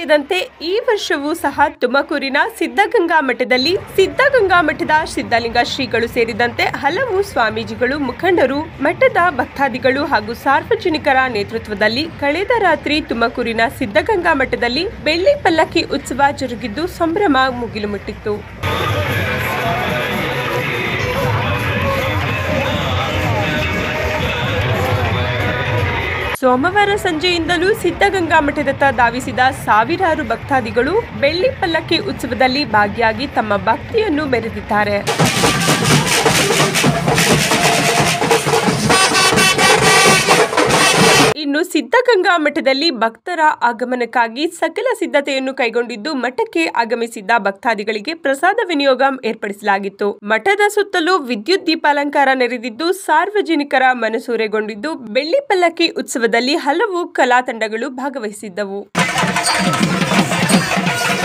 ಸೇರಿದಂತೆ ಈ ವರ್ಷವೂ ಸಹ ತುಮಕೂರಿನ ಸಿದ್ಧಗಂಗಾ ಮಠದಲ್ಲಿ ಸಿದ್ಧಗಂಗಾ ಮಠದ ಸಿದ್ಧಲಿಂಗ ಶ್ರೀಗಳು ಸೇರಿದಂತೆ ಹಲವು ಸ್ವಾಮೀಜಿಗಳು ಮುಖಂಡರು ಮಠದ ಭಕ್ತಾದಿಗಳು ಹಾಗೂ ಸಾರ್ವಜನಿಕರ ನೇತೃತ್ವದಲ್ಲಿ ಕಳೆದ ರಾತ್ರಿ ತುಮಕೂರಿನ ಸಿದ್ಧಗಂಗಾ ಮಠದಲ್ಲಿ ಬೆಳ್ಳಿ ಪಲ್ಲಕ್ಕಿ ಉತ್ಸವ ಜರುಗಿದ್ದು ಸಂಭ್ರಮ ಮುಗಿಲು ಮುಟ್ಟಿತ್ತು ಸೋಮವಾರ ಸಂಜೆಯಿಂದಲೂ ಸಿದ್ಧಗಂಗಾ ಮಠದತ್ತ ಧಾವಿಸಿದ ಸಾವಿರಾರು ಭಕ್ತಾದಿಗಳು ಬೆಳ್ಳಿ ಪಲ್ಲಕ್ಕಿ ಉತ್ಸವದಲ್ಲಿ ಭಾಗಿಯಾಗಿ ತಮ್ಮ ಭಕ್ತಿಯನ್ನು ಮೆರೆದಿದ್ದಾರೆ ಇನ್ನು ಸಿದ್ಧಗಂಗಾ ಮಠದಲ್ಲಿ ಭಕ್ತರ ಆಗಮನಕ್ಕಾಗಿ ಸಕಲ ಸಿದ್ಧತೆಯನ್ನು ಕೈಗೊಂಡಿದ್ದು ಮಠಕ್ಕೆ ಆಗಮಿಸಿದ್ದ ಭಕ್ತಾದಿಗಳಿಗೆ ಪ್ರಸಾದ ವಿನಿಯೋಗ ಏರ್ಪಡಿಸಲಾಗಿತ್ತು ಮಠದ ಸುತ್ತಲೂ ವಿದ್ಯುತ್ ದೀಪಾಲಂಕಾರ ನೆರೆದಿದ್ದು ಸಾರ್ವಜನಿಕರ ಮನಸೂರೆಗೊಂಡಿದ್ದು ಬೆಳ್ಳಿ ಪಲ್ಲಕ್ಕಿ ಉತ್ಸವದಲ್ಲಿ ಹಲವು ಕಲಾ ತಂಡಗಳು ಭಾಗವಹಿಸಿದ್ದವು